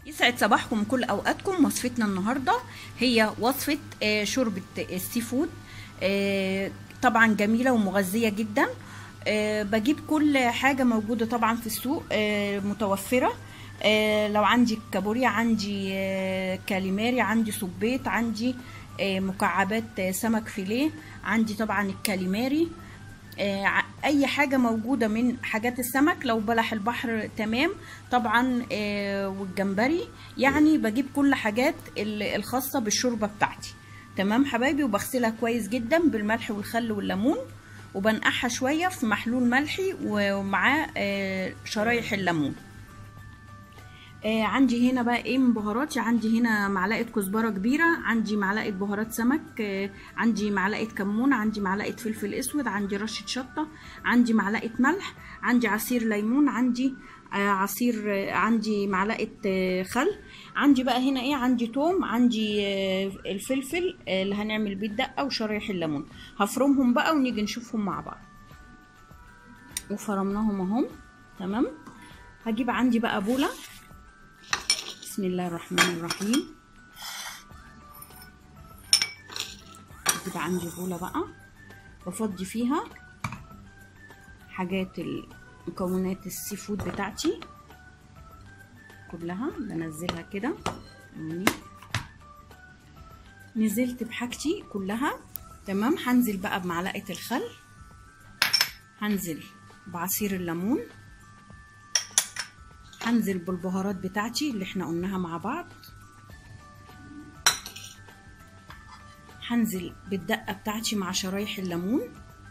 يسعد صباحكم كل اوقاتكم وصفتنا النهارده هي وصفه آه، شوربه السي فود آه، طبعا جميله ومغذيه جدا آه، بجيب كل حاجه موجوده طبعا في السوق آه، متوفره آه، لو عندي كابوريا عندي آه، كاليماري عندي صبيط عندي آه، مكعبات آه، سمك فيليه عندي طبعا الكاليماري آه، ع- اي حاجه موجوده من حاجات السمك لو بلح البحر تمام طبعا آه، والجمبري يعني بجيب كل حاجات ال- الخاصه بالشوربه بتاعتي تمام حبايبي وبغسلها كويس جدا بالملح والخل والليمون وبنقعها شويه في محلول ملحي ومعاه آه، شرايح الليمون آه عندي هنا بقى ايه من بهاراتي عندي هنا معلقه كزبره كبيره عندي معلقه بهارات سمك آه عندي معلقه كمون عندي معلقه فلفل اسود عندي رشه شطه عندي معلقه ملح عندي عصير ليمون عندي آه عصير آه عندي معلقه آه خل عندي بقى هنا ايه عندي توم عندي آه الفلفل آه اللي هنعمل بيه الدقه وشرايح الليمون هفرمهم بقى ونيجي نشوفهم مع بعض وفرمناهم اهم تمام هجيب عندي بقى بوله بسم الله الرحمن الرحيم اجيب عندي بوله بقى بفضي فيها حاجات المكونات السي فود بتاعتي كلها بنزلها كده يعني نزلت بحاجتي كلها تمام هنزل بقى بمعلقه الخل هنزل بعصير الليمون هنزل بالبهارات بتاعتي اللي احنا قلناها مع بعض هنزل بالدقة بتاعتي مع شرايح الليمون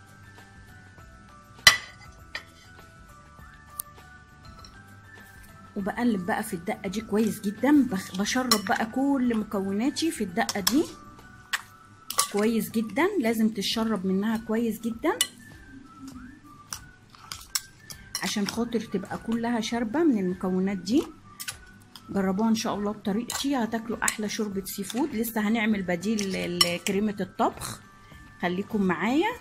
وبقلب بقى في الدقة دي كويس جدا بخ- بشرب بقى كل مكوناتي في الدقة دي كويس جدا لازم تشرب منها كويس جدا عشان خاطر تبقى كلها شاربة من المكونات دي جربوها ان شاء الله بطريقتي هتاكلوا احلى شوربة سي فود لسه هنعمل بديل لكريمة الطبخ خليكم معايا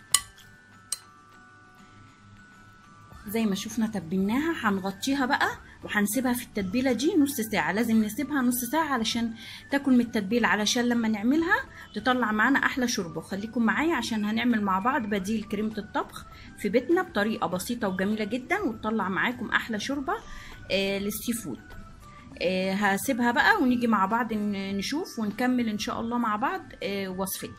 زي ما شفنا تبلناها هنغطيها بقى وهنسيبها في التتبيله دي نص ساعه لازم نسيبها نص ساعه علشان تاكل من التتبيله علشان لما نعملها تطلع معانا احلى شوربه وخليكم معايا عشان هنعمل مع بعض بديل كريمه الطبخ في بيتنا بطريقه بسيطه وجميله جدا وتطلع معاكم احلى شوربه آه للسي فود آه هسيبها بقى ونيجي مع بعض ن- نشوف ونكمل ان شاء الله مع بعض آه وصفتي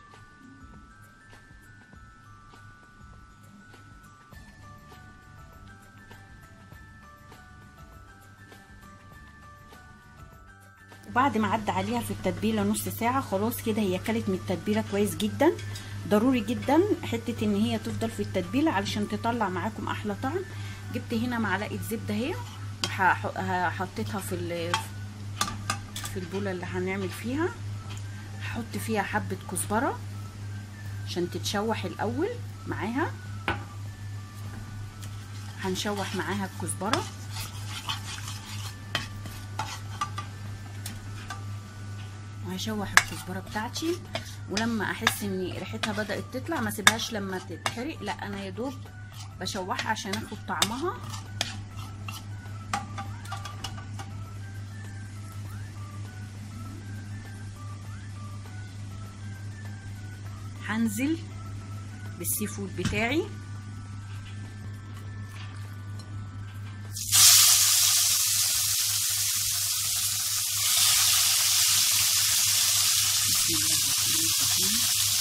وبعد ما عدى عليها في التتبيله نص ساعه خلاص كده هي كلت من التتبيله كويس جدا ضروري جدا حته ان هي تفضل في التتبيله علشان تطلع معاكم احلى طعم جبت هنا معلقه زبده اهي وحطيتها في ال- في البوله اللي هنعمل فيها هحط فيها حبه كزبره عشان تتشوح الاول معاها هنشوح معاها الكزبره وهشوح الكزبره بتاعتي ولما احس ان ريحتها بدات تطلع ما سيبهاش لما تتحرق لا انا يا دوب بشوحها عشان اخد طعمها هنزل بالسي فود بتاعي بسم الله الرحمن الرحيم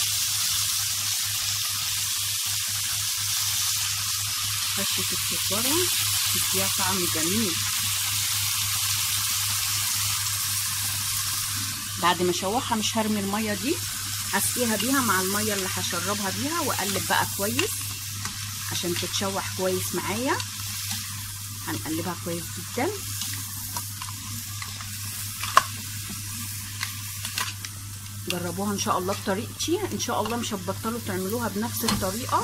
رشة الكزبرة تديها طعم جميل بعد ما اشوحها مش هرمي المية دي هسقيها بيها مع المية اللي هشربها بيها واقلب بقى كويس عشان تتشوح كويس معايا هنقلبها كويس جدا جربوها ان شاء الله بطريقتي ان شاء الله مش هتبطلوا تعملوها بنفس الطريقه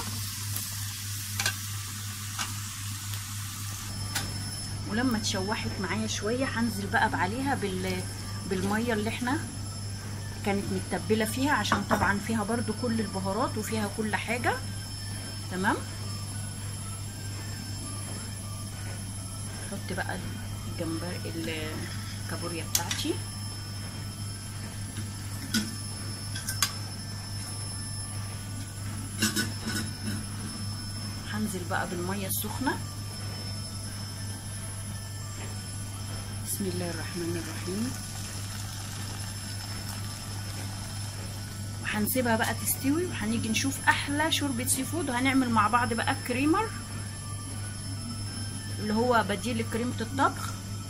ولما اتشوحت معايا شويه هنزل بقى عليها بال بالميه اللي احنا كانت متبله فيها عشان طبعا فيها برضو كل البهارات وفيها كل حاجه تمام حط بقى الجمبري الكابوريا بتاعتي هنزل بقى بالميه السخنه بسم الله الرحمن الرحيم وهنسيبها بقى تستوي وهنيجي نشوف احلى شوربه سي فود وهنعمل مع بعض بقى الكريمر اللي هو بديل كريمه الطبخ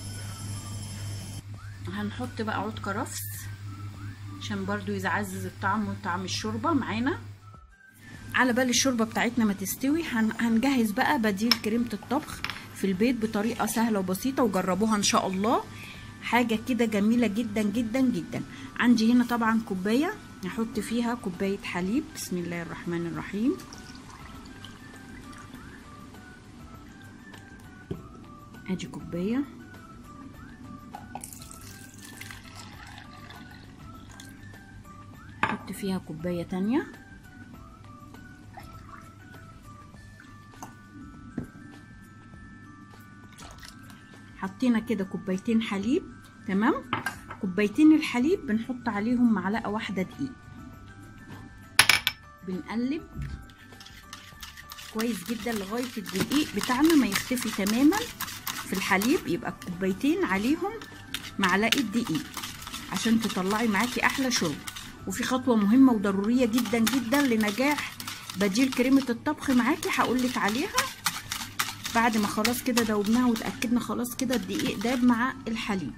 هنحط بقى عود كرفس عشان برضو يعزز الطعم وطعم الشوربه معانا على بال الشوربه بتاعتنا ما تستوي هنجهز بقى بديل كريمه الطبخ في البيت بطريقه سهله وبسيطه وجربوها ان شاء الله حاجه كده جميله جدا جدا جدا عندي هنا طبعا كوبايه هحط فيها كوبايه حليب بسم الله الرحمن الرحيم ادي كوبايه احط فيها كوبايه تانية حطينا كده كوبايتين حليب تمام كوبايتين الحليب بنحط عليهم معلقه واحده دقيق بنقلب كويس جدا لغايه الدقيق بتاعنا ما يختفي تماما في الحليب يبقى كوبايتين عليهم معلقه دقيق عشان تطلعي معاكي احلى شرب وفي خطوه مهمه وضروريه جدا جدا لنجاح بديل كريمه الطبخ معاكي هقولك عليها بعد ما خلاص كده دوبناها وتاكدنا خلاص كده الدقيق داب مع الحليب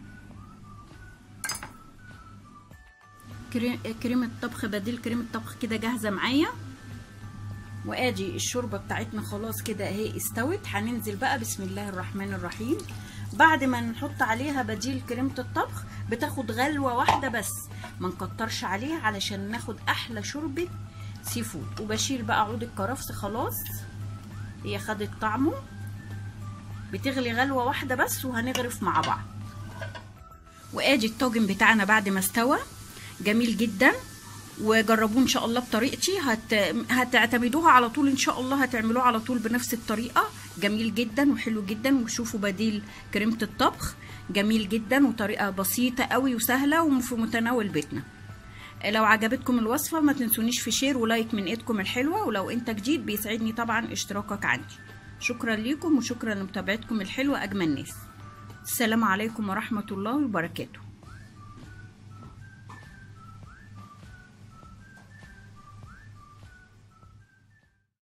كريمه طبخ بديل كريمه طبخ كده جاهزه معايا وادي الشوربه بتاعتنا خلاص كده اهي استوت هننزل بقى بسم الله الرحمن الرحيم بعد ما نحط عليها بديل كريمه الطبخ بتاخد غلوه واحده بس ما نكترش عليها علشان ناخد احلى شوربه سي فود وبشيل بقى عود الكرفس خلاص هي خدت طعمه بتغلي غلوه واحده بس وهنغرف مع بعض وادي الطاجن بتاعنا بعد ما استوى جميل جدا وجربوه ان شاء الله بطريقتي هت... هتعتمدوها على طول ان شاء الله هتعملوه على طول بنفس الطريقه جميل جدا وحلو جدا وشوفوا بديل كريمه الطبخ جميل جدا وطريقه بسيطه قوي وسهله وفي متناول بيتنا لو عجبتكم الوصفه ما تنسونيش في شير ولايك من ايدكم الحلوه ولو انت جديد بيسعدني طبعا اشتراكك عندي شكرا ليكم وشكرا لمتابعتكم الحلوه اجمل ناس السلام عليكم ورحمه الله وبركاته